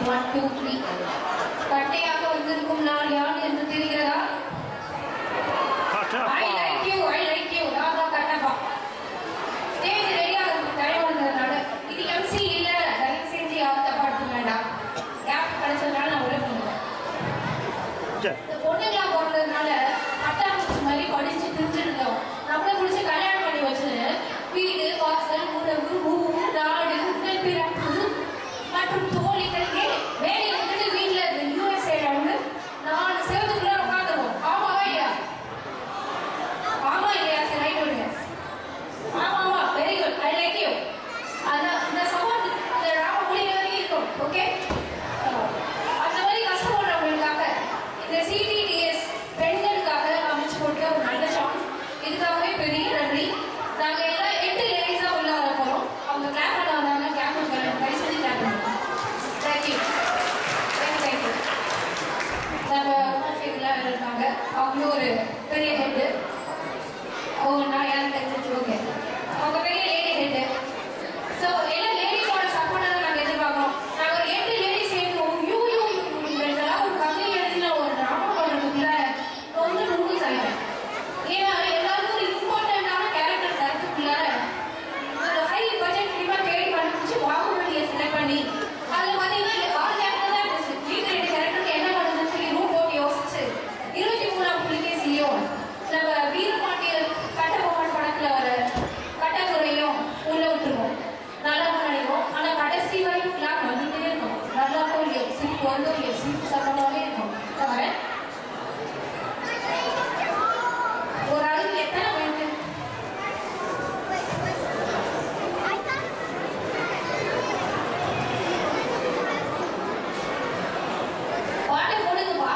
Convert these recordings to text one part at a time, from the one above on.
One two three கட்டையாக வந்திருக்கும் நாள் யார் என்று தெரிகிறதா I like you I like you நான் தான் கட்டப்பா ஸ்டேஜ் ரெடியாக இருக்கு டைம் வந்ததுனால இது எம்சி இல்ல தயவு செஞ்சு யாரும் தப்பா எடுத்துக்க வேண்டாம் கேப் கிடைச்சதுனால நான் உள்ள போனேன் இந்த பொண்ணுங்களா பிறந்ததுனால பட்டாம்பூச்சி மாதிரி படிச்சு திரிஞ்சிருந்தோம் நம்மளை முடிச்சு கல்யாணம் பண்ணி வச்சு வீடு வாசல் உறவு ஊர் நாடு உடல் பிறப்பு மற்றும் தோழிகள் ஏன் வேலையை விட்டுட்டு வீட்டுல இருந்து யூஎஸ்ஏல வந்து நாலு செவத்துக்குள்ள உட்காந்துருவோம் ஆமாவா இல்லையா ஆமா இல்லையா சரி ரைட் விடுங்க ஆமா ஆமா very good I like you அந்த இந்த சவால் இந்த ராம முடிய வரைக்கும் இருக்கும் ஓகே அந்த மாதிரி கஷ்டப்படுறவங்களுக்காக இந்த சிடிடிஎஸ் பெண்களுக்காக அமைச்சு கொடுத்த ஒரு நல்ல சான்ஸ் இதுக்காகவே பெரிய நன்றி நாங்க எல்லாம் எட்டு லேடிஸா உள்ள வர போறோம் அவங்க கிளாப் பண்ண வந்தாங்க கேப் கை சொல்லி கிளாப் பண்ணுவோம் தேங்க்யூ தேங்க்யூ தேங்க்யூ நம்ம உமாசேகர்லாம் இருக்காங்க அவங்களும் ஒரு பெரிய ஹெட்டு அவங்க நான் யாரும் தெரிஞ்சிச்சு ஓகே அவங்க பெரிய லேடி ஹெட்டு ஸோ எல்லா லேடிஸோட சப்போர்ட்டை தான் நாங்கள் எதிர்பார்க்குறோம் நாங்கள் ஒரு எட்டு லேடிஸ் சேர்ந்து யூ யூ இதெல்லாம் ஒரு கம்மி இடத்துல ஒரு ட்ராமா பண்ணுறதுக்குள்ள ரொம்ப நூல்ஸ் ஆகிட்டேன் ஏன்னா எல்லாருக்கும் ஒரு இம்பார்ட்டண்ட்டான கேரக்டர் தரத்துக்குள்ள ஒரு ஹை பட்ஜெட் ஃபிலிமாக தேடி கண்டுபிடிச்சி பாகுபலியை செலக்ட் பண்ணி அதில் பார்த்தீங்கன்னா ஆறு கேரக்டர் தான் இருந்துச்சு மீதி ரெண்டு கேரக்டருக்கு என்ன பண்ணுதுன்னு சொல்லி ரூட் போட்டு யோசிச்சு இருபத்தி மூணாம் புலிகேசிலையும் நம்ம வீரபாண்டியர் கட்டபொம்மன் படத்தில் வர கட்டத்துறையும் உள்ள விட்டுருவோம் நல்லா தான் நினைப்போம் ஆனால் கடைசி வரைக்கும் ஃபிளாக் வந்துட்டே இருக்கும் நல்லா இருக்கும் இல்லையோ சிரிப்பு வருதோ இல்லையோ சிரிப்பு சத்தமாகவே இருக்கும் தவிர ஒரு ஆளுக்கு எத்தனை மினிட்டு பாட்டை போடுங்கப்பா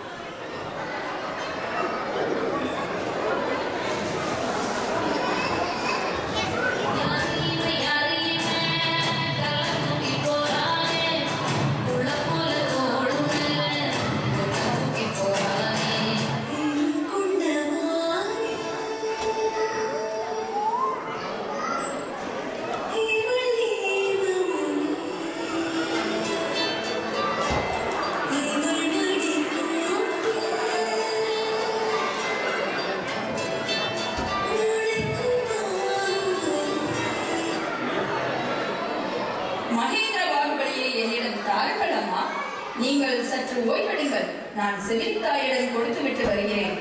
மகேந்திர பாகுபலியை என்னிடம் தாருங்கள் அம்மா நீங்கள் சற்று ஓய்வெடுங்கள் நான் செவிலித்தாயிடம் கொடுத்து விட்டு வருகிறேன்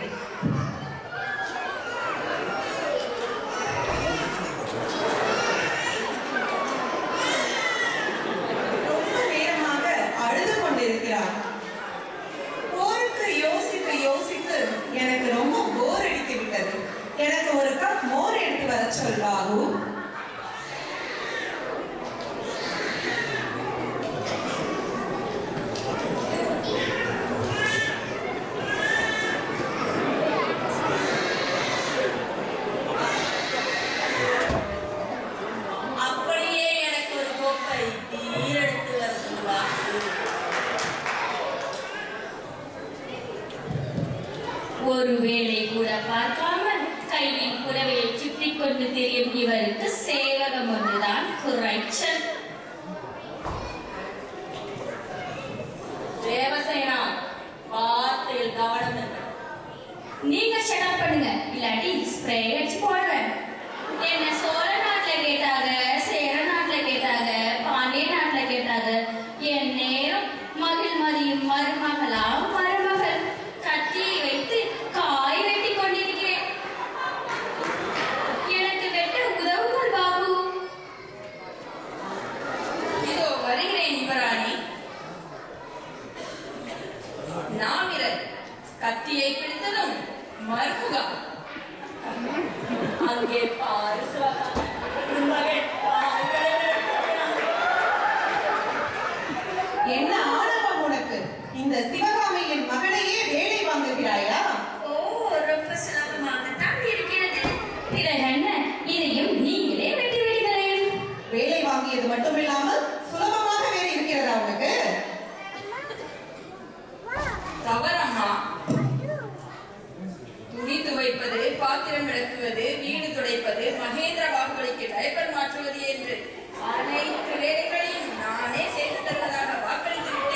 ரொம்ப நேரமாக அழுது கொண்டிருக்கிறார் போருக்கு யோசித்து யோசித்து எனக்கு ரொம்ப போர் அடித்து விட்டது எனக்கு ஒரு கப் மோர் எடுத்து வர சொல் பாபு அப்படியே எனக்கு ஒரு கோப்பை நீர் எடுத்து வர சொல்லுவார் ஒருவேளை கூட பார்க்காமல் கையில் புறவையை சுற்றி கொண்டு திரியும் இவருக்கு சேவகம் ஒன்றுதான் குறைச்சல் தேவசேனா வார்த்தையில் கவனம் இருக்கணும் நீங்க ஷட் பண்ணுங்க இல்லாட்டி ஸ்ப்ரே அடிச்சு போடுவேன் என்ன சோழ நாட்டுல கேட்டாங்க சேர நாட்டுல கேட்டாங்க பாண்டிய நாட்டுல கேட்டாங்க என் நேரம் மகிழ் மதியும் மருமகளா மருமகள் கத்தியை வைத்து காய் வெட்டி கொண்டிருக்கிறேன் எனக்கு வெட்ட உதவுங்கள் பாபு இதோ வருகிறேன் யுவராணி நாமிரல் கத்தியை பிடித்ததும் மறுமுகா அங்கே பாரு சிவகா உன் மகன் கால்களை நிறுத்துகிறான். என்ன ஆணவம் உனக்கு இந்த சிவகாமியின் மகனையே வேலை வாங்குகிறாயா ஓ ரொம்ப சுலபமாகத்தான் இருக்கிறது பிறகு என்ன இதையும் நீங்களே வெட்டி விடுகிறேன் வேலை வாங்கியது மட்டுமில்லாமல் சுலபமாக வேற இருக்கிறதா உனக்கு தவறம்மா துணி துவைப்பது பாத்திரம் விளக்குவது வீடு துடைப்பது மகேந்திர பாகுபலிக்கு டைப்பர் மாற்றுவது என்று அனைத்து வேலைகளையும் நானே செய்து தருவதாக வாக்களித்து விட்டேன்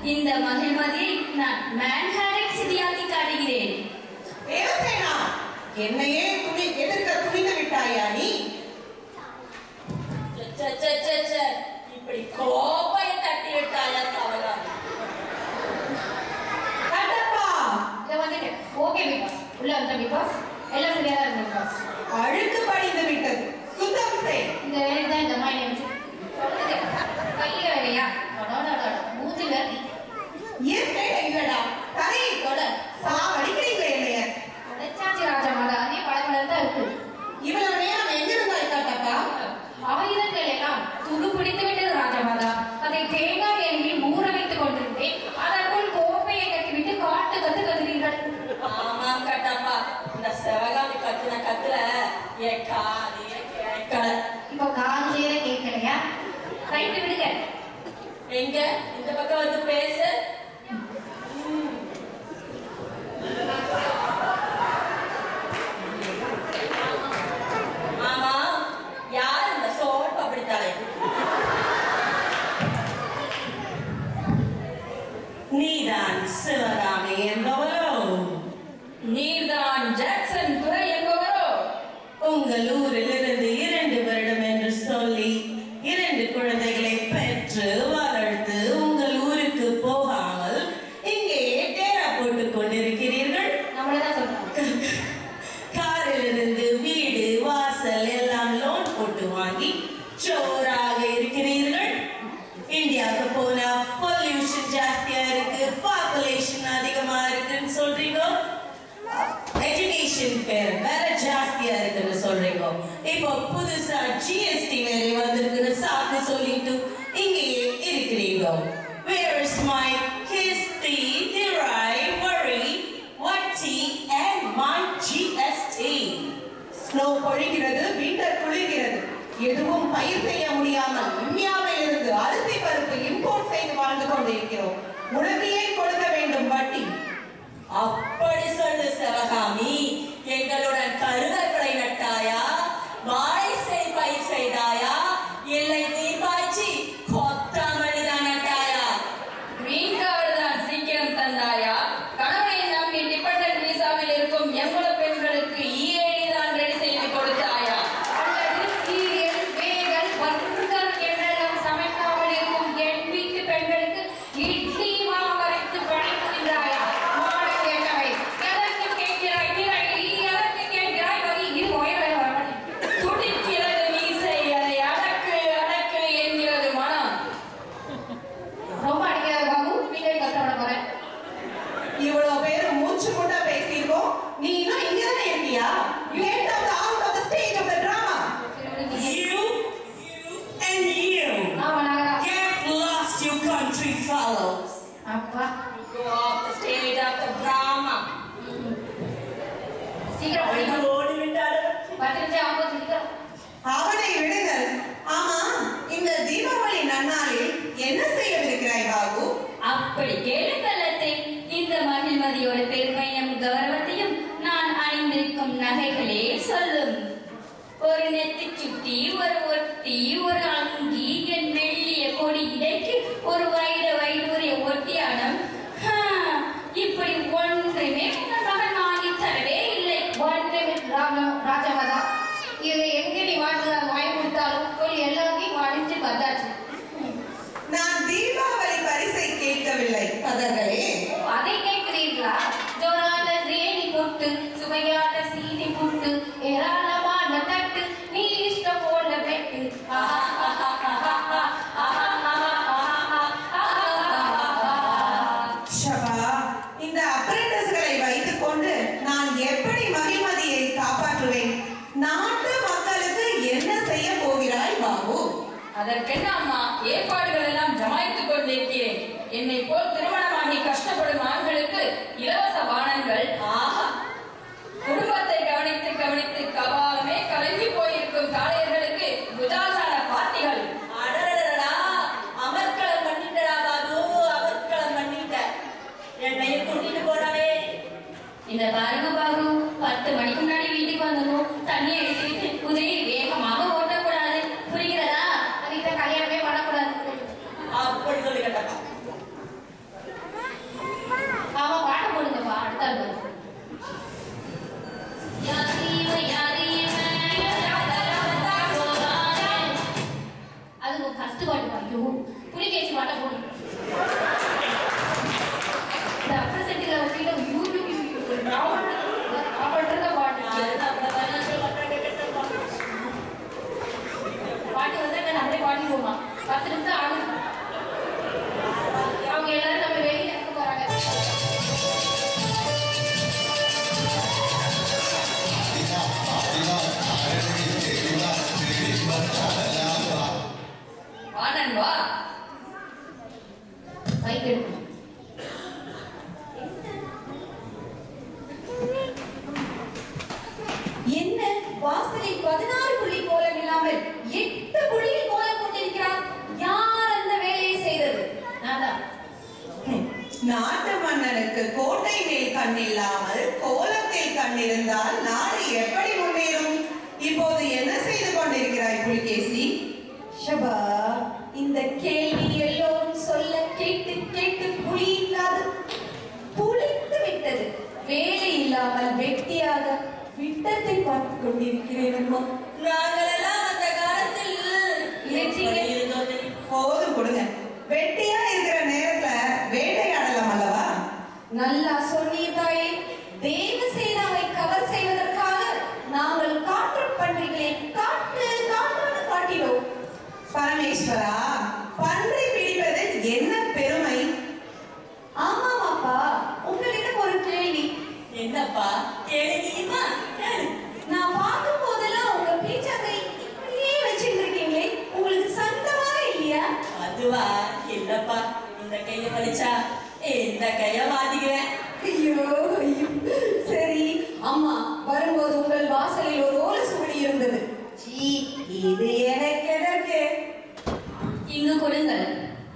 இந்த மகிழ்மதியை நான் மேன்ஹாரன் சிதியாக்கி காட்டுகிறேன் தேவசேனா என்னையே துணி எதிர்க்க துணிந்து விட்டாயா நீ ச்சே, ச்சே, ச்சே, ச்சே. இப்படி கோப்பையை தட்டி விட்டாயா தவறாது கட்டப்பா இதை வந்துட்டு ஓகே பிக் பாஸ் உள்ள வந்த பிக் பாஸ் எல்லாம் சரியா தான் இருக்கு பிக் பாஸ் அழுக்கு படிந்து விட்டது சுத்தம் செய் இந்த வேலைக்கு தான் இந்த மாதிரி நினைச்சு சொல்லுது கையில வேலையா மூஞ்சி வேலை ஏன் இல்லடா தலையை தொட சாவடிக்கிறீங்களே என்னைய உடைச்சாச்சு ராஜா மாதா அதே படப்படம் தான் இருக்கு இவ்வளவு நேரம் எங்கிருந்தாய் கட்டப்பா ஆயுதங்கள் எல்லாம் துரு பிடித்து விட்டது ராஜமாதா அதை தேங்காய் எண்ணெயில் ஊற வைத்துக் கொண்டிருந்தேன் அதற்குள் கோப்பையை கட்டிவிட்டு காட்டு கத்து கத்துறீர்கள் ஆமாம் கட்டப்பா இந்த சிவகாமி கத்துன கத்துல என் காதையே கேட்கல இப்போ காதுலேயே கேட்கலையா ரைட்டு விடுங்க எங்க இந்த பக்கம் வந்து பேசு ஆமா யார் இந்த சோறு அப்படித்தாலே நீதான் சிவகாமி என்பவரோ நீர்தான் ஜாக்சன் துரை என்பவரோ உங்கள் ஊரிலிருந்து இரண்டு வருடம் என்று சொல்லி இரண்டு குழந்தைகளை பெற்று வளர்த்து உங்கள் ஊருக்கு போகாமல் இங்கேயே டேரா போட்டுக் கொண்டிருக்கிறீர்கள் நம்மள தான் சொல்றாங்க காரிலிருந்து வீடு வாசல் எல்லாம் லோன் போட்டு வாங்கி ஜோராக இருக்கிறீர்கள் இந்தியாவுக்கு போனா பொல்யூஷன் ஜாஸ்தியா இருக்கு பாப்புலேஷன் அதிகமா இருக்குன்னு சொல்றீங்க எஜுகேஷன் பேர் வேற ஜாஸ்தியா இருக்குன்னு சொல்றீங்க இப்போ புதுசா ஜிஎஸ்டி வேற வந்திருக்குன்னு சாக்கு சொல்லிட்டு இங்கேயே இருக்கிறீங்க Where is my கிஸ்தி திராய் வரி வட்டி and my GST ஸ்னோ பொழிகிறது விண்டர் குளிர்கிறது எதுவும் பயிர் செய்ய முடியாமல் இந்தியாவில் இருந்து அரிசி பருப்பு இம்போர்ட் செய்து வாழ்ந்து கொண்டிருக்கிறோம் உனக்கு ஏன் கொடுக்க வேண்டும் வட்டி அப்படி சொல்லு சிவகாமி எங்களுடன் கருவேப்பிலை நட்டாயா வாழை செய் பயிர் செய்தாயா இல்லை தீபாய்ச்சி கொத்தமல்லி தான் நட்டாயா கிரீன் கார்டு தான் சீக்கிரம் தந்தாயா கணவனை நம்பி டிபெண்டன்ட் விசாவில் இருக்கும் எவ்வளவு பெண்களுக்கு இஏடி தான் ரெடி செய்து கொடுத்தாயா அல்லது சீரியல் வேகல் பர்கர் என்றெல்லாம் சமைக்காமல் இருக்கும் என் வீட்டு பெண்களுக்கு இட்லி மாவு அரைத்து பணிபுரிந்தாயா மாடல் கேட்டவை எதற்கு கேட்கிறாய் திரை எதற்கு கேட்கிறாய் வரி இது உயர வரமாட்டேன் துடிக்கிறது மீசை அதை அடக்கு அடக்கு என்கிறது மனம் ரொம்ப அடிக்காத பாபு பின்னாடி கஷ்டப்பட போறேன் இவ்வளவு பேர் மூச்சு முட்டா பேசியிருக்கோம் நீ இன்னும் இங்க தானே இருக்கியா Get out out of the stage of the drama You and you ஆமா நாகரா get lost you country fellows அப்பா Go off the stage of the drama. சீக்கிரம் அவள் படிக்கணும். ஓடி விட்டாள் பத்து நிமிஷம் ஆகும் சீக்கிரம் அவனை விடுங்கள் ஆமா இந்த தீபாவளி நன்னாளில் என்ன செய்யவிருக்கிறாய் பாபு அப்படி கேளுங்கள் அத்தை இந்த மகிழ்மதியோட பெருமையும் கௌரவத்தையும் நான் அணிந்திருக்கும் நகைகளே சொல்லும் ஒரு நெத்தி சுட்டி ஒரு ஒட்டி ஒரு அங்கி என் மெல்லிய கொடி இடைக்கு ஒரு வைர வைடூரிய ஒட்டியானம் ஹா, இப்படி ஒன்றுமே உங்கள் மகன் வாங்கி தரவே இல்லை ஒன்று ராஜ- ராஜமாதா இதை எங்க நீ வாழ்ந்தாலும் வாங்கி கொடுத்தாலும் போய் எல்லாத்தையும் அடிச்சு வந்தாச்சு நான் தீபாவளி பரிசை கேட்கவில்லை பதர்களே அதை கேட்கிறீர்களா ஜோரான ரேணி புட்டு சுவையான சீனி புட்டு ஏராளமான தட்டு நீ இஷ்டம் போல பெட்டு ஷபா இந்த அப்ரெண்டிஸ்களை வைத்துக்கொண்டு நான் எப்படி மகிமதியை காப்பாற்றுவேன் நாட்டு மக்களுக்கு என்ன செய்ய போகிறாய் பாபு அதற்கென்ன அம்மா ஏற்பாடுகள் எல்லாம் ஜமாய்த்துக் கொண்டிருக்கிறேன் என்னை போல் திருமணமாகி கஷ்டப்படும் ஆண்களுக்கு இலவச பானங்கள் ஆஹா குடும்பத்தை கவனித்து கவனித்து கபாலமே கலங்கி போயிருக்கும் காளையர்களுக்கு புஜாசான பார்ட்டிகள் அடடடடா அமர்க்களம் பண்ணிட்டடா பாபு அமர்க்களம் பண்ணிட்ட என்னையும் கூட்டிட்டு போறானே இந்த பாருங்க பாரு பத்து மணிக்கு முன்னாடி வீட்டுக்கு வந்துடணும் தண்ணியை எடுத்துக்கிட்டு குதிரையை வேகமாக ஓட்டக்கூடாது புரிகிறதா அதுக்கு கல்யாணமே பண்ணக்கூடாது அப்படி சொல்லி கேட்டா பாட்டை போட்டு இந்த அப்புறம் செட்டில வச்சுக்கிட்டு யூடியூப் நான் பண்றத பாட்டு பாட்டு வந்து நான் அப்படியே பாடி போமா பத்து நிமிஷம் ஆகுது அவங்க எல்லாரும் நம்ம வெளியில இருக்க போறாங்க ஆனன் வா மைக் எடுக்கணும் என்ன வாசலில் பதினாறு புள்ளி கோலம் இல்லாமல் எட்டு புள்ளியில் கோலம் போட்டிருக்கிறார் யார் அந்த வேலையை செய்தது நான் தான் நாட்டு மன்னனுக்கு கோட்டை மேல் கண் இல்லாமல் கோலத்தில் கண் இருந்தால் நாடு எப்படி முன்னேறும் இப்போது என்ன செய்து கொண்டிருக்கிறாய் புலிகேசி ஷபா இந்த கேள்வி எல்லோரும் சொல்ல கேட்டு கேட்டு புலி இல்லாது புளித்து விட்டது வேலை இல்லாமல் வெட்டியாக விட்டத்தை பார்த்து கொண்டிருக்கிறேன் அம்மா நாங்களெல்லாம் அந்த காலத்தில் எப்படி இருந்தோம் தெரியுமா? போதும் கொடுங்க வெட்டியா இருக்கிற நேரத்துல வேட்டையாடலாம் அல்லவா நல்லா சொன்னீர் தாயே தேவசேனாவை கவர் செய்வதற்காக நாங்கள் காற்று பன்றிகளை காட்டு காட்டுன்னு காட்டினோம் பரமேஸ்வரா பன்றி பிடிப்பதில் என்ன பெருமை ஆமாம் அப்பா உங்களிடம் ஒரு கேள்வி என்னப்பா கேளுங்கம்மா கேளு நான் பார்க்கும் போதெல்லாம் உங்க பீச்சாங்கை இப்படியே வச்சுட்டு இருக்கீங்களே உங்களுக்கு சந்தமாக இல்லையா அதுவா இல்லப்பா இந்த கைய வலிச்சா இந்த கைய மாத்திக்கிறேன் ஐயோ ஐயோ சரி அம்மா வரும்போது உங்கள் வாசலில் ஒரு ஓலை சுவடி இருந்தது சீ இது எனக்கு எதற்கு இங்கு கொடுங்கள்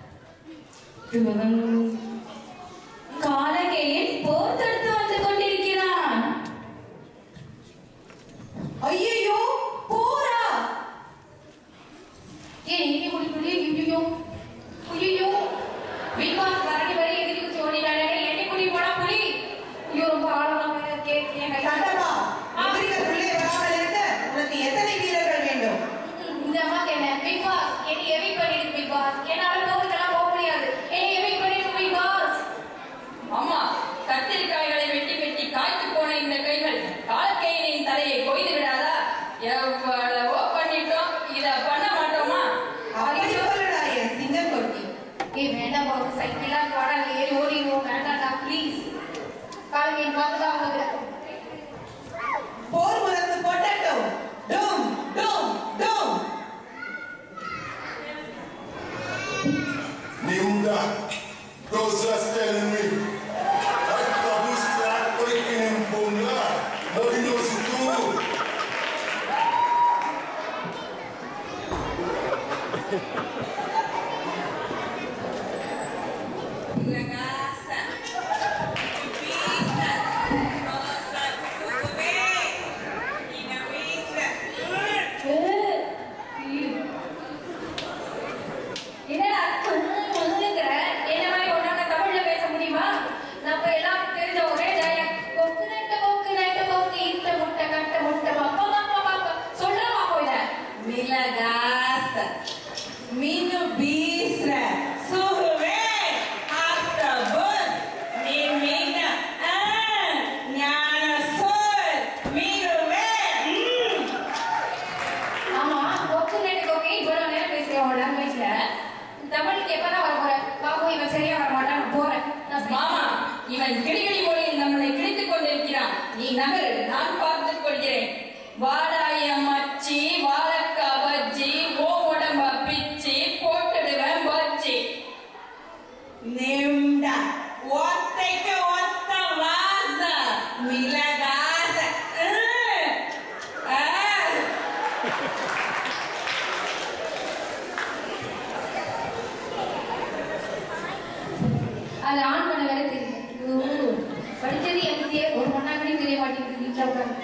காலகையில் போர் தடுத்து வந்து கொண்டிருக்கிறான் ஐயோ போரா ஏன் இங்கே குடி குடி ஐயோ ஐயோ பிக் பாஸ் வரடி வரை எதிரி குச்சி ஓடினாலே என்னை குடி போடா புலி ஐயோ ரொம்ப ஆழமா கேட்டு என் கை கண்டப்பா எதிரிகள் உள்ளே வராமல் இருக்க உனக்கு எத்தனை வீரர்கள் வேண்டும் இந்த அம்மாக்கு என்ன பிக் பாஸ் என்னை எவிக் பண்ணிடு பிக் பாஸ் என்னால போகிறதுக்கெல்லாம் போக முடியாது என்னை எவிக் பண்ணிடு பிக் பாஸ் அம்மா கத்திரிக்காய்களை வெட்டி வெட்டி காய்த்து போன இந்த கைகள் காலக்கையனின் தலையை கொய்து விடாதா எவ்வளவோ பண்ணிட்டோம் இத பண்ண மாட்டோமா அப்படி சொல்லுடா என் சிங்கம் கொட்டி ஏய் வேண்டாம் பாபு சைக்கிளா வாடா ஏறி ஓடிடுவோம் வேண்டாம்டா ப்ளீஸ் காலைக்கு என் பார்த்து தான் அவங்க போர் முரசு போட்டட்டும் டோம் டோம் டோம் Nimda, those just telling me. Like the bush that breaking in Bumla, nobody knows it too. என்னடா ஒண்ணுங்கிற என்ன மாதிரி ஒன்னாங்க தமிழ்ல பேச முடியுமா நம்ம எல்லாருக்கும் தெரிஞ்ச ஒரே ஜாயம் கொக்கு நட்ட கொக்கு நட்ட கொக்கு இட்ட முட்டை கட்ட முட்டை பாப்பா பாப்பா பாப்பா சொல்றமா போயிட மிளகாச மீனு பீஸ்ர சுருவே ஆத்த புஸ் நீ மீன ஆ ஞான சோர் மீருவே ம் ஆமா கொக்கு நட்ட கொக்கு இவ்வளவு நேரம் பேசுறேன் உன் லாங்குவேஜ்ல தமிழுக்கு எப்பதான் வர போற பாபு இவன் சரியா வர மாட்டான் நான் போறேன் நான் மாமா இவன் கிளிகிளி மொழியில் நம்மளை கிழித்துக் கொண்டிருக்கிறான் நீ நகரு நான் பார்த்துக் கொள்கிறேன் வாடாய மச்சி வாழக்கா பஜ்ஜி ஓ உடம்ப பிச்சி போட்டுடுவேன் பஜ்ஜி நிம்ட ஒத்தைக்கு ஒத்த வாச மிளகாச ம். ஆ அது ஆன் பண்ண வேற தெரியும் ஐயோ, படிச்சது எம்சிஏ ஒரு பொண்ணாங்கனையும் தெரிய மாட்டேங்குது வீட்டுல உட்காந்து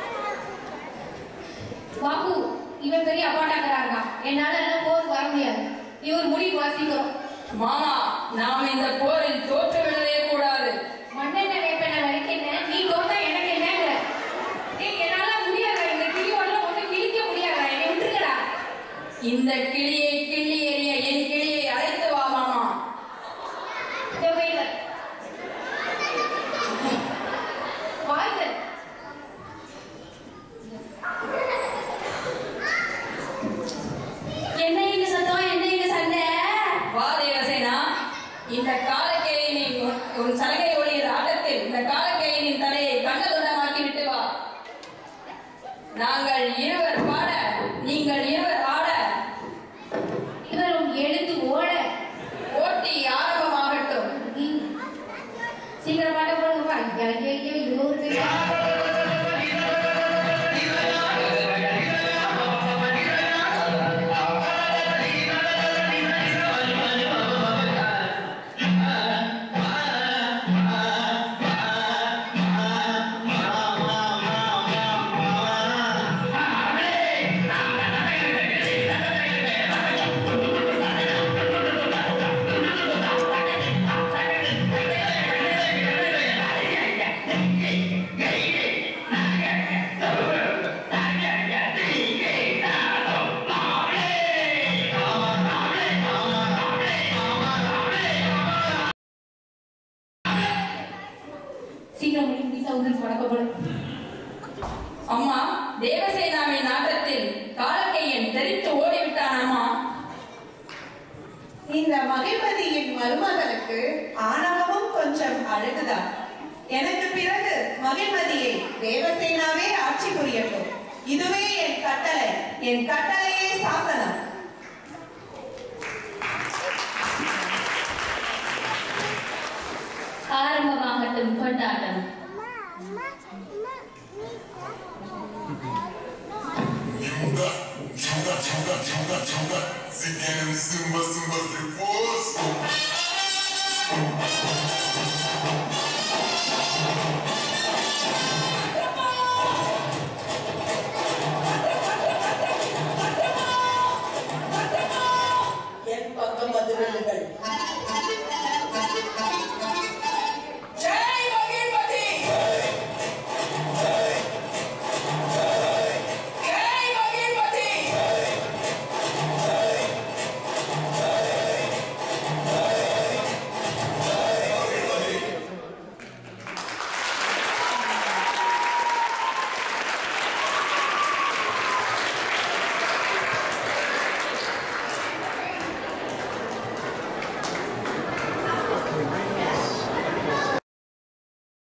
பாபு இவன் பெரிய அப்பாட்டாக்கரா இருக்கான் என்னால எல்லாம் போருக்கு வர முடியாது இவர் முடிவு வாசிக்கிறோம் மாமா நாம் இந்த போரில் தோற்று விடவே கூடாது மண்ணெண்ணெய் வேப்பெண்ணெய் விளக்கெண்ணெய் நீ தோத்தா எனக்கு என்னங்கிற ஏய் என்னால முடியாதா இந்த கிளியோட ஒண்ணு கிழிக்க முடியாதா என்னை விட்டுருக்கடா இந்த கிளியை கிள்ளி எறிய என் கிளியை அழைத்து வா மாமா இந்த காலக்கேயினின் உன்- உன் சலகை ஒளியின் ஆட்டத்தில் இந்த காலக்கேயினின் தலையை கண்டதுண்டமாக்கி விட்டு வா நாங்கள் இருவர் பாட நீங்கள் இருவர் ஆட இவரும் எழுந்து ஓட போட்டி ஆரம்பமாகட்டும் ம். சீக்கிரம் பாட்ட போடுங்கப்பா ஐயா ஐயா ஐயா இருபது பேர் சீக்கிரம் முடியும் மீசா வந்து படக்கப்படும் அம்மா தேவசேனாவின் ஆட்டத்தில் காலக்கையன் தெரித்து ஓடிவிட்டான் அம்மா இந்த மகிழ்மதியின் மருமகளுக்கு ஆணவமும் கொஞ்சம் அழகுதான் எனக்கு பிறகு மகிழ்மதியை தேவசேனாவே ஆட்சி புரியட்டும் இதுவே என் கட்டளை என் கட்டளையே சாசனம் ஆரம்பமாகட்டும் கொண்டாட்டம் 참가 참가 참가 참가 참가 새끼는 쓴거